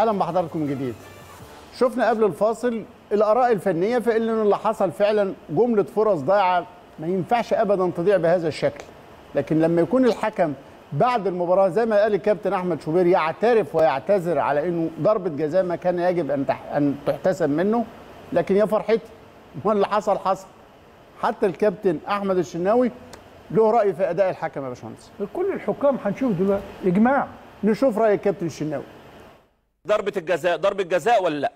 اهلا بحضراتكم من جديد شفنا قبل الفاصل الاراء الفنيه في ان اللي حصل فعلا جمله فرص ضايعه ما ينفعش ابدا تضيع بهذا الشكل لكن لما يكون الحكم بعد المباراه زي ما قال الكابتن احمد شوبير يعترف ويعتذر على انه ضربه جزاء ما كان يجب ان تح... ان تحتسب منه لكن يا فرحتي ما اللي حصل حصل حتى الكابتن احمد الشناوي له راي في اداء الحكم يا باشمهندس كل الحكام هنشوف دلوقتي اجماع نشوف راي الكابتن الشناوي ضربه الجزاء ضربه جزاء ولا لا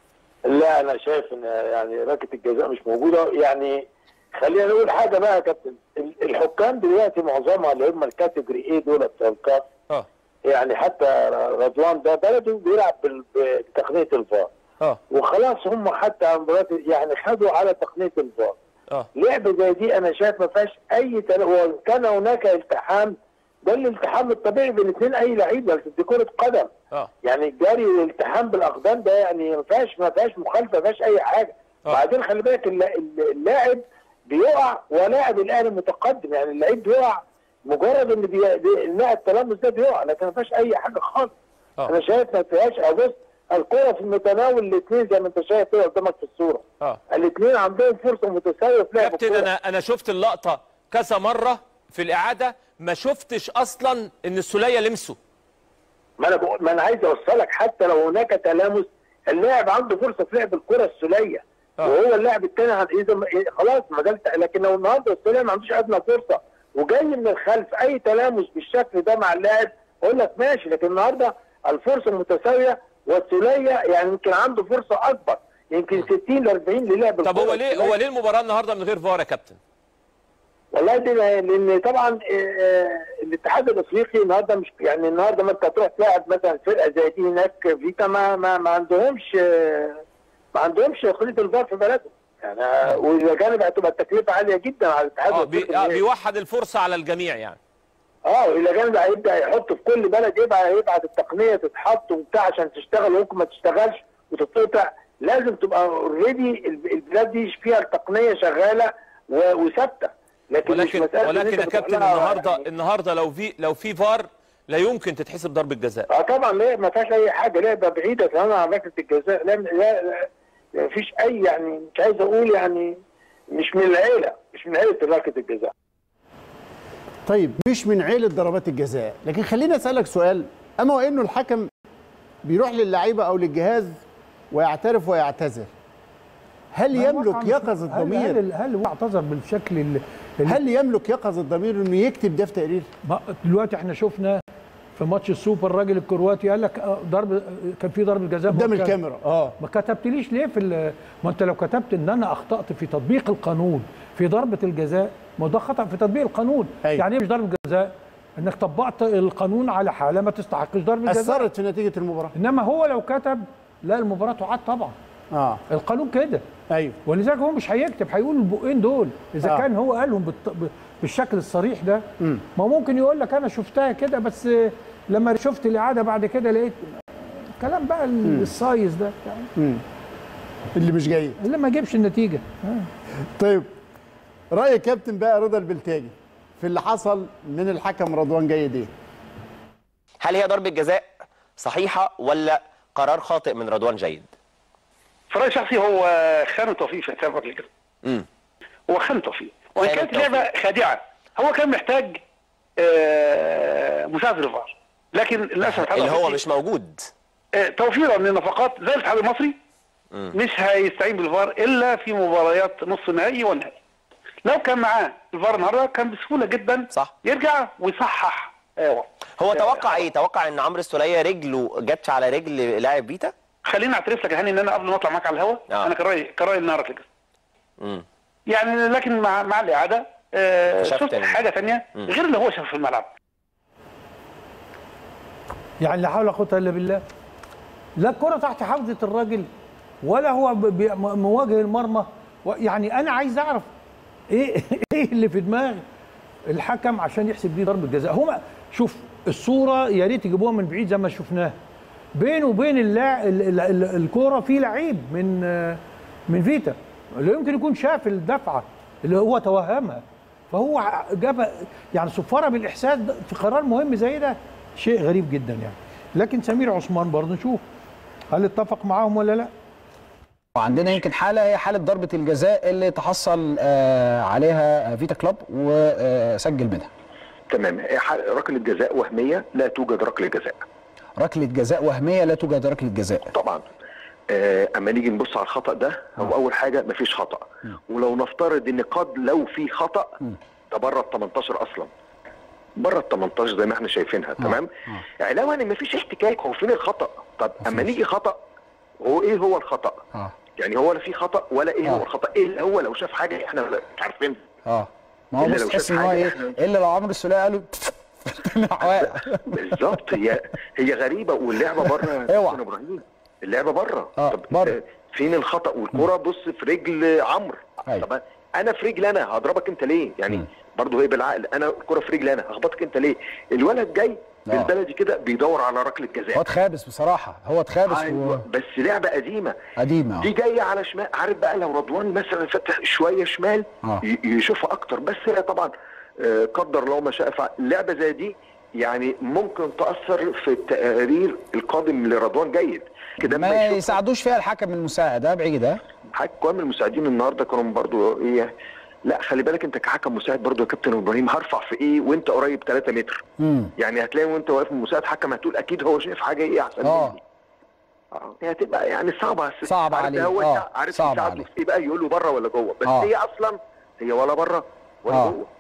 لا انا شايف ان يعني ركله الجزاء مش موجوده يعني خلينا نقول حاجه بقى يا كابتن ال- الحكام دلوقتي معظمها اللي هم الكاتيجوري ايه دول بتوع الكاس اه يعني حتى رضوان ده بلده بيلعب بال- بتقنيه الفار اه وخلاص هم حتى مرات يعني خدوا على تقنيه الفار اه لعبه زي دي انا شايف ما فيهاش اي تل... وان كان هناك التحام ده الالتحام الطبيعي بين اثنين اي لعيب بس دي كره قدم اه يعني الجري والالتحام بالاقدام ده يعني ما فيهاش ما فيهاش مخالفه ما فيهاش اي حاجه آه. بعدين خلي بالك الل- الل- اللاعب بيقع ولاعب الاهلي متقدم يعني اللعيب بيقع مجرد ان بي... بي... اللاعب التلامس ده بيقع لكن ما فيهاش اي حاجه خالص آه. انا شايف ما فيهاش أو بص الكره في المتناول الاثنين زي ما انت شايف كده قدامك في الصوره اه الاثنين عندهم فرصه متساويه في لعب كابتن الكرة. انا انا شفت اللقطه كذا مره في الاعاده ما شفتش اصلا ان السوليه لمسه ما انا بقول ما انا عايز اوصلك حتى لو هناك تلامس اللاعب عنده فرصه في لعب الكره السوليه آه. وهو اللاعب الثاني عن- اذا ما- إيه، خلاص ما ده لكن لو النهارده السوليه ما عندوش ادنى فرصه وجاي من الخلف اي تلامس بالشكل ده مع اللاعب اقول لك ماشي لكن النهارده الفرصه متساويه والسوليه يعني يمكن عنده فرصه اكبر يمكن 60 ل 40 للعب طب الكرة هو ليه السولية. هو ليه المباراه النهارده من غير فار يا كابتن والله دي لان طبعا آه، آه، الاتحاد الافريقي النهارده مش يعني النهارده ما انت تروح تلاعب مثلا فرقه زي دي هناك فيتا ما ما, ما عندهمش آه، ما عندهمش خليه الفار في بلدهم يعني آه، واذا كانت هتبقى التكلفه عاليه جدا على الاتحاد اه بي الافريقي آه إن- بيوحد الفرصه على الجميع يعني اه واذا كان بقى يبدا يحط في كل بلد يبقى يبعت التقنيه تتحط وبتاع عشان تشتغل وممكن ما تشتغلش وتتقطع لازم تبقى اوريدي البلاد دي فيها التقنيه شغاله و- وثابته لكن مش ولكن مساله إن ولكن أنت يا بتروح كابتن لها النهارده يعني- النهارده لو في لو في فار لا يمكن تتحسب ضربه جزاء اه طبعا لا ما فيهاش اي حاجه لعبه بعيده تماما عن ركله الجزاء لا لا, لا ما فيش اي يعني مش عايز اقول يعني مش من العيله مش من عيله ركله الجزاء طيب مش من عيلة ضربات الجزاء لكن خليني أسألك سؤال أما وإنه الحكم بيروح للعيبة أو للجهاز ويعترف ويعتذر هل يملك يقظة هل ضمير هل, هل هو اعتذر بالشكل اللي هل يملك يقظة ضمير إنه يكتب ده في تقرير ما- دلوقتي احنا شفنا في ماتش السوبر الراجل الكرواتي قال لك آه، ضرب آه، كان في ضربه جزاء قدام ما كان- الكاميرا اه ما كتبتليش ليه في ال- ما انت لو كتبت ان انا اخطات في تطبيق القانون في ضربه الجزاء ما ده خطا في تطبيق القانون أيوة. يعني ايه مش ضربه جزاء انك طبقت القانون على حاله ما تستحقش ضربه جزاء أثرت في نتيجة المباراة انما هو لو كتب لا المباراه تعاد طبعا اه القانون كده أيوه ولذلك هو مش هيكتب هيقول البقين دول اذا آه. آه. كان هو قالهم بالط... ب- بالشكل الصريح ده ما هو ممكن يقول لك انا شفتها كده بس لما شفت الاعاده بعد كده لقيت كلام بقى الصايز ده يعني اللي مش جاي اللي ما جابش النتيجه آه. طيب رأي كابتن بقى رضا البلتاجي في اللي حصل من الحكم رضوان جيد إيه هل هي ضربة جزاء صحيحة ولا قرار خاطئ من رضوان جيد؟ في رايي الشخصي هو خان توفيق في السابق قبل كده امم هو خان توفيق وان خان كانت توفيق. لعبه خادعه هو كان محتاج آه، مساعد الفار لكن للاسف الاتحاد اللي هو الأفريقي، مش موجود آه، توفيرا من النفقات زي الاتحاد المصري مش هيستعين بالفار الا في مباريات نصف النهائي والنهائي لو كان معاه الفار النهارده كان بسهوله جدا صح. يرجع ويصحح آه، هو آه، توقع ايه؟ توقع ان عمرو السولية رجله جاتش على رجل لاعب بيتا؟ خليني اعترف لك يا هاني ان انا قبل ما اطلع معاك على الهواء آه. انا كان رايي كان رايي انها ركله امم يعني لكن مع مع الاعاده آه، شفت شفت ال- حاجه ثانيه غير اللي هو شافه في الملعب يعني لا حول ولا قوه الا بالله لا الكره تحت حوزه الراجل ولا هو ب- ب- م- مواجه المرمى و- يعني انا عايز اعرف ايه ايه اللي في دماغ الحكم عشان يحسب دي ضربه جزاء هو شوف الصوره يا ريت يجيبوها من بعيد زي ما شفناها بينه وبين اللاع... ال- ال- ال- الكوره في لعيب من آه، من فيتا اللي يمكن يكون شاف الدفعه اللي هو توهمها فهو ع- جاب يعني صفاره بالاحساس ده في قرار مهم زي ده شيء غريب جدا يعني لكن سمير عثمان برضه نشوف هل اتفق معاهم ولا لا وعندنا يمكن حاله هي حاله ضربه الجزاء اللي تحصل آه، عليها فيتا كلوب وسجل منها تمام ح- ركله جزاء وهميه لا توجد ركله جزاء ركله جزاء وهميه لا توجد ركله جزاء طبعا آه، اما نيجي نبص على الخطا ده هو اول حاجه مفيش خطا ولو نفترض ان قد لو في خطا ده بره ال 18 اصلا بره ال 18 زي ما احنا شايفينها تمام علاوه ان مفيش احتكاك هو فين الخطا طب اما نيجي خطا هو ايه هو الخطا اه يعني هو لا في خطا ولا ايه آه. هو الخطا ايه اللي هو لو شاف حاجه احنا مش عارفين اه ما هو إلا بص لو تحس شاف ان هو حاجة ايه إحنا- الا لو عمرو السوليه قالوا طلع واقع بالظبط هي هي غريبه واللعبه بره يا اوعى. كابتن ابراهيم اللعبه بره آه، طب بره. آه، فين الخطا والكره بص في رجل عمرو أيوة. طب انا في رجل انا هضربك انت ليه يعني مم. برضه هي بالعقل انا الكره في رجلي انا هخبطك انت ليه الولد جاي آه. بالبلدي كده بيدور على ركله هو جزاء اتخابس بصراحه هو اتخابس أيوة. بس لعبه قديمه وقديمه دي اه جايه على شمال عارف بقى لو رضوان مثلا فتح شويه شمال آه. ي- يشوفها اكتر بس هي طبعا آه، قدر الله ما شاء فعل لعبه زي دي يعني ممكن تاثر في التقارير القادم لرضوان جيد كده ما اما يشوف يساعدوش فيها الحكم المساعد ده بعيد ها حاجه كوام المساعدين النهارده كانوا برضو ايه لا خلي بالك انت كحكم مساعد برضو يا كابتن ابراهيم هرفع في ايه وانت قريب 3 متر امم يعني هتلاقي وانت واقف مساعد حكم هتقول اكيد هو شايف حاجه ايه احسن آه. مني اه هي هتبقى يعني صعبه صعبة عارف عليه. هو آه، عارف صعبة يساعده عليه. في ايه بقى يقول له بره ولا جوه بس آه. هي اصلا هي ولا بره ولا آه. جوه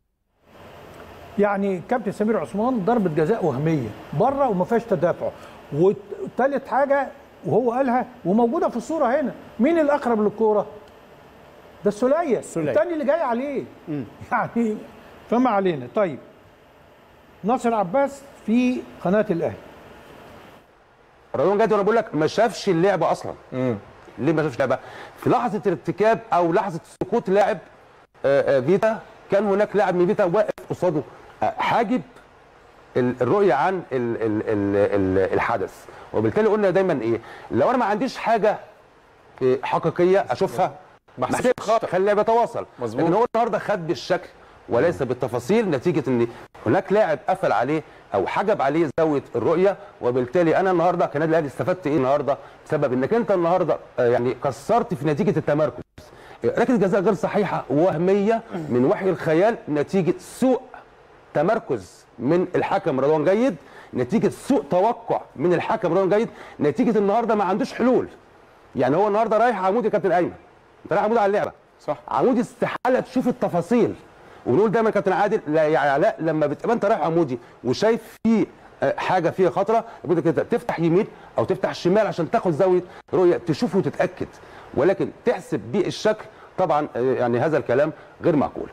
يعني كابتن سمير عثمان ضربه جزاء وهميه بره وما فيهاش تدافع وثالث حاجه وهو قالها وموجوده في الصوره هنا مين الاقرب للكوره ده السوليه السولية. الثاني اللي جاي عليه يعني فما علينا طيب ناصر عباس في قناه الاهلي رضوان جدي وانا بقول لك ما شافش اللعبه اصلا ليه ما شافش اللعبه في لحظه الارتكاب او لحظه سقوط لاعب آه، آه، فيتا كان هناك لاعب من فيتا واقف قصاده آه، حاجب ال- الرؤيه عن ال ال ال ال الحدث وبالتالي قلنا دايما ايه لو انا ما عنديش حاجه آه، حقيقيه اشوفها ما احسبش خلي اللعب يتواصل مظبوط. لكن هو النهارده خد بالشكل وليس بالتفاصيل نتيجه ان هناك لاعب قفل عليه او حجب عليه زاويه الرؤيه وبالتالي انا النهارده كنادي الاهلي استفدت ايه النهارده بسبب انك انت النهارده آه، يعني كسرت في نتيجه التمركز آه، ركله جزاء غير صحيحه وهميه من وحي الخيال نتيجه سوء تمركز من الحكم رضوان جيد نتيجه سوء توقع من الحكم رضوان جيد نتيجه النهارده ما عندوش حلول يعني هو النهارده رايح عمود يا كابتن ايمن انت رايح عمود على اللعبه صح. عمودي استحاله تشوف التفاصيل ونقول دايما يا كابتن عادل لا يا علاء لما بتبقى انت رايح عمودي وشايف في آه، حاجه فيها خطره يبقى انت كده تفتح يمين او تفتح شمال عشان تاخد زاويه رؤيه تشوف وتتاكد ولكن تحسب بالشكل طبعا آه، يعني هذا الكلام غير معقول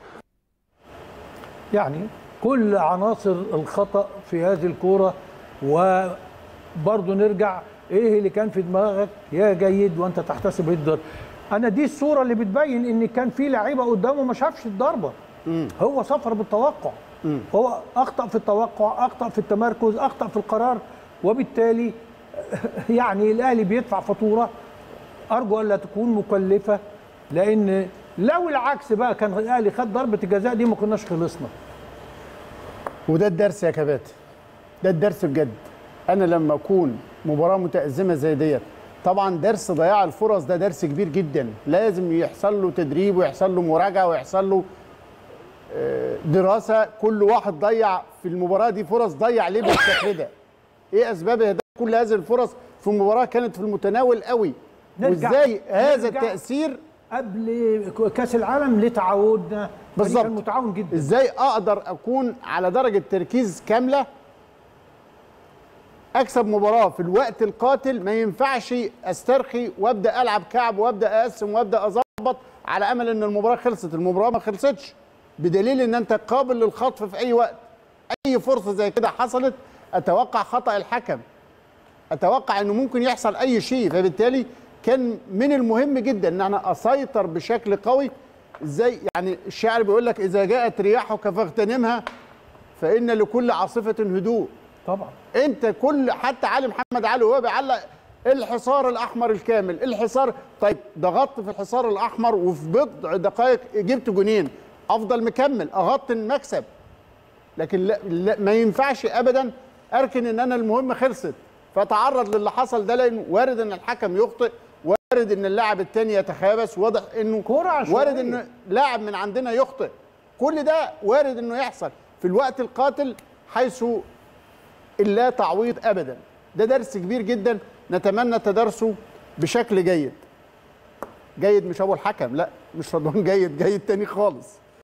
يعني كل عناصر الخطأ في هذه الكورة وبرضه نرجع ايه اللي كان في دماغك يا جيد وانت تحتسب الضرب انا دي الصورة اللي بتبين ان كان في لعيبة قدامه ما شافش الضربة هو سفر بالتوقع هو اخطأ في التوقع اخطأ في التمركز اخطأ في القرار وبالتالي يعني الاهلي بيدفع فاتورة ارجو الا تكون مكلفة لان لو العكس بقى كان الاهلي خد ضربة الجزاء دي ما كناش خلصنا وده الدرس يا كباتن ده الدرس بجد انا لما اكون مباراه متازمه زي ديت طبعا درس ضياع الفرص ده درس كبير جدا لازم يحصل له تدريب ويحصل له مراجعه ويحصل له آه، دراسه كل واحد ضيع في المباراه دي فرص ضيع ليه بالشكل ده ايه اسباب اهداف كل هذه الفرص في مباراه كانت في المتناول قوي نرجع- وازاي هذا نرجع التاثير قبل كاس العالم لتعودنا بالظبط. فريق متعاون جدا ازاي اقدر اكون على درجه تركيز كامله اكسب مباراه في الوقت القاتل ما ينفعش استرخي وابدا العب كعب وابدا اقسم وابدا اظبط على امل ان المباراه خلصت المباراه ما خلصتش بدليل ان انت قابل للخطف في اي وقت اي فرصه زي كده حصلت اتوقع خطا الحكم اتوقع انه ممكن يحصل اي شيء فبالتالي كان من المهم جدا ان انا اسيطر بشكل قوي ازاي يعني الشاعر بيقول لك اذا جاءت رياحك فاغتنمها فان لكل عاصفه هدوء طبعا انت كل حتى علي محمد علي وهو بيعلق الحصار الاحمر الكامل الحصار طيب ضغطت في الحصار الاحمر وفي بضع دقائق جبت جونين افضل مكمل اغطي المكسب لكن لا, لا ما ينفعش ابدا اركن ان انا المهم خلصت فتعرض للي حصل ده لان وارد ان الحكم يخطئ وارد ان اللاعب الثاني يتخابس واضح انه كرة عشوائية. وارد ان لاعب من عندنا يخطئ كل ده وارد انه يحصل في الوقت القاتل حيث لا تعويض ابدا ده درس كبير جدا نتمنى تدارسه بشكل جيد جيد مش ابو الحكم لا مش رضوان جيد جيد تاني خالص